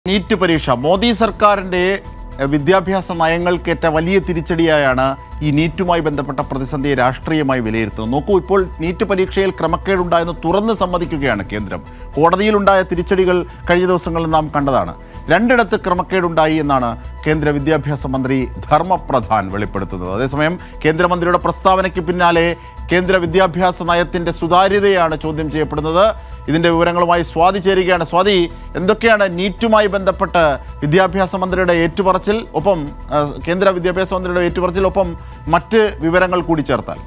NEET പരീക്ഷ മോദി സർക്കാരിൻ്റെ എഹ്, വിദ്യാഭ്യാസ നയങ്ങൾക്കേറ്റ വലിയ തിരിച്ചടിയായാണ് ഈ നീറ്റുമായി ബന്ധപ്പെട്ട പ്രതിസന്ധിയെ രാഷ്ട്രീയമായി വിലയിരുത്തുന്നത് നോക്കൂ ഇപ്പോൾ നീറ്റ് പരീക്ഷയിൽ ക്രമക്കേടുണ്ടായെന്ന് തുറന്ന് സമ്മതിക്കുകയാണ് കേന്ദ്രം കോടതിയിലുണ്ടായ തിരിച്ചടികൾ കഴിഞ്ഞ ദിവസങ്ങളിൽ നാം കണ്ടതാണ് രണ്ടിടത്ത് ക്രമക്കേടുണ്ടായി എന്നാണ് കേന്ദ്ര വിദ്യാഭ്യാസ മന്ത്രി ധർമ്മപ്രധാൻ വെളിപ്പെടുത്തുന്നത് അതേസമയം കേന്ദ്രമന്ത്രിയുടെ പ്രസ്താവനയ്ക്ക് പിന്നാലെ കേന്ദ്ര വിദ്യാഭ്യാസ നയത്തിന്റെ സുതാര്യതയാണ് ചോദ്യം ചെയ്യപ്പെടുന്നത് ഇതിന്റെ വിവരങ്ങളുമായി സ്വാതി ചേരുകയാണ് സ്വാതി എന്തൊക്കെയാണ് നീറ്റുമായി ബന്ധപ്പെട്ട് വിദ്യാഭ്യാസ മന്ത്രിയുടെ ഏറ്റുപറച്ചിൽ ഒപ്പം ആ, കേന്ദ്ര വിദ്യാഭ്യാസ മന്ത്രിയുടെ ഏറ്റുപറച്ചിൽ ഒപ്പം മറ്റ് വിവരങ്ങൾ കൂടി ചേർത്താൽ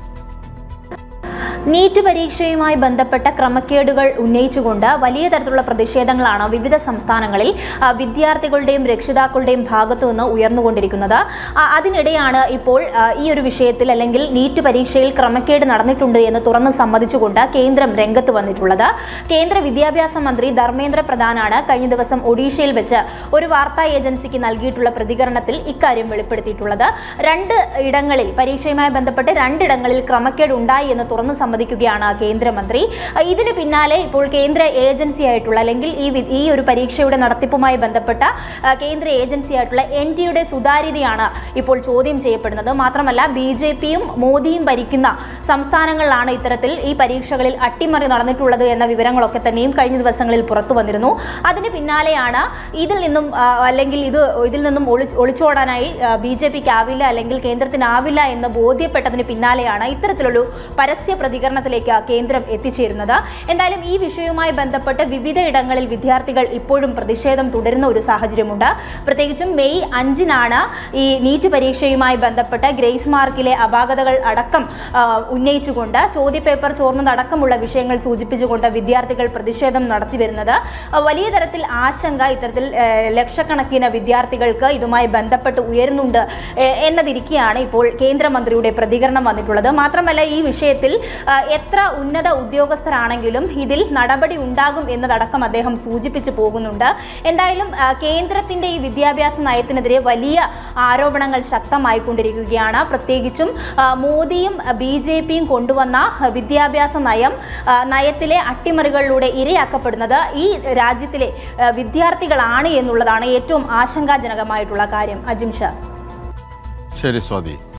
നീറ്റ് പരീക്ഷയുമായി ബന്ധപ്പെട്ട ക്രമക്കേടുകൾ ഉന്നയിച്ചുകൊണ്ട് വലിയ തരത്തിലുള്ള പ്രതിഷേധങ്ങളാണ് വിവിധ സംസ്ഥാനങ്ങളിൽ ആ, വിദ്യാർത്ഥികളുടെയും രക്ഷിതാക്കളുടെയും ഭാഗത്തു നിന്ന് ഉയർന്നുകൊണ്ടിരിക്കുന്നത് ആ, അതിനിടെയാണ് ഇപ്പോൾ ആ, ഈ ഒരു വിഷയത്തിൽ അല്ലെങ്കിൽ നീറ്റ് പരീക്ഷയിൽ ക്രമക്കേട് നടന്നിട്ടുണ്ട് എന്ന് തുറന്ന് സമ്മതിച്ചുകൊണ്ട് കേന്ദ്രം രംഗത്ത് വന്നിട്ടുള്ളത് കേന്ദ്ര വിദ്യാഭ്യാസ മന്ത്രി ധർമ്മേന്ദ്ര പ്രധാനാണ് കഴിഞ്ഞ ദിവസം ഒഡീഷയിൽ വെച്ച് ഒരു വാർത്താ ഏജൻസിക്ക് നൽകിയിട്ടുള്ള പ്രതികരണത്തിൽ ഇക്കാര്യം വെളിപ്പെടുത്തിയിട്ടുള്ളത് രണ്ട് ഇടങ്ങളിൽ പരീക്ഷയുമായി ബന്ധപ്പെട്ട് രണ്ടിടങ്ങളിൽ ക്രമക്കേട് ഉണ്ടായി എന്ന് തുറന്ന് സമ്മതിക്കുകയാണ് കേന്ദ്രമന്ത്രി അഹ് ഇതിന് പിന്നാലെ ഇപ്പോൾ കേന്ദ്ര ഏജൻസി ആയിട്ടുള്ള അല്ലെങ്കിൽ ഈ വി- ഈ ഒരു പരീക്ഷയുടെ നടത്തിപ്പുമായി ബന്ധപ്പെട്ട അഹ് കേന്ദ്ര ഏജൻസി ആയിട്ടുള്ള എൻ ടിയുടെ സുതാര്യതയാണ് ഇപ്പോൾ ചോദ്യം ചെയ്യപ്പെടുന്നത് മാത്രമല്ല ബി ജെ പിയും മോദിയും ഭരിക്കുന്ന സംസ്ഥാനങ്ങളിലാണ് ഇത്തരത്തിൽ ഈ പരീക്ഷകളിൽ അട്ടിമറി നടന്നിട്ടുള്ളത് എന്ന വിവരങ്ങളൊക്കെ തന്നെയും കഴിഞ്ഞ ദിവസങ്ങളിൽ പുറത്തു വന്നിരുന്നു അതിന് പിന്നാലെയാണ് ഇതിൽ നിന്നും ആ, അല്ലെങ്കിൽ ഇത് ഇതിൽ നിന്നും ഒളി ഒളിച്ചോടാനായി ബി ജെ പിക്ക് ആവില്ല അല്ലെങ്കിൽ കേന്ദ്രത്തിനാവില്ല എന്ന് ബോധ്യപ്പെട്ടതിന് പിന്നാലെയാണ് ഇത്തരത്തിലൊരു പരസ്യ പ്രതികരണത്തിലേക്ക് കേന്ദ്രം എത്തിച്ചേരുന്നത് എന്തായാലും ഈ വിഷയവുമായി ബന്ധപ്പെട്ട് വിവിധ ഇടങ്ങളിൽ വിദ്യാർത്ഥികൾ ഇപ്പോഴും പ്രതിഷേധം തുടരുന്ന ഒരു സാഹചര്യമുണ്ട് പ്രത്യേകിച്ചും മെയ് അഞ്ചിനാണ് ഈ നീറ്റ് പരീക്ഷയുമായി ബന്ധപ്പെട്ട് ഗ്രേസ് മാർക്കിലെ അപാകതകൾ അടക്കം ആ, ഉന്നയിച്ചുകൊണ്ട് ചോദ്യപേപ്പർ ചോർന്നതടക്കമുള്ള വിഷയങ്ങൾ സൂചിപ്പിച്ചുകൊണ്ട് വിദ്യാർത്ഥികൾ പ്രതിഷേധം നടത്തി വരുന്നത് ആ, വലിയ തരത്തിൽ ആശങ്ക ഇത്തരത്തിൽ ആ, ലക്ഷക്കണക്കിന് വിദ്യാർത്ഥികൾക്ക് ഇതുമായി ബന്ധപ്പെട്ട് ഉയരുന്നുണ്ട് ഏ, എന്നതിരിക്കെയാണ് ഇപ്പോൾ കേന്ദ്രമന്ത്രിയുടെ പ്രതികരണം വന്നിട്ടുള്ളത് മാത്രമല്ല ഈ വിഷയത്തിൽ ആ, എത്ര ഉന്നത ഉദ്യോഗസ്ഥരാണെങ്കിലും ഇതിൽ നടപടി ഉണ്ടാകും എന്നതടക്കം അദ്ദേഹം സൂചിപ്പിച്ചു പോകുന്നുണ്ട് എന്തായാലും ആ, കേന്ദ്രത്തിന്റെ ഈ വിദ്യാഭ്യാസ നയത്തിനെതിരെ വലിയ ആരോപണങ്ങൾ ശക്തമായിക്കൊണ്ടിരിക്കുകയാണ് പ്രത്യേകിച്ചും ആ, മോദിയും ബി ജെ പിയും കൊണ്ടുവന്ന ആ, വിദ്യാഭ്യാസ നയം ആ, നയത്തിലെ അട്ടിമറികളിലൂടെ ഇരയാക്കപ്പെടുന്നത് ഈ രാജ്യത്തിലെ ആ, വിദ്യാർത്ഥികളാണ് എന്നുള്ളതാണ് ഏറ്റവും ആശങ്കാജനകമായിട്ടുള്ള കാര്യം അജിം ഷാ ശരി സ്വാതി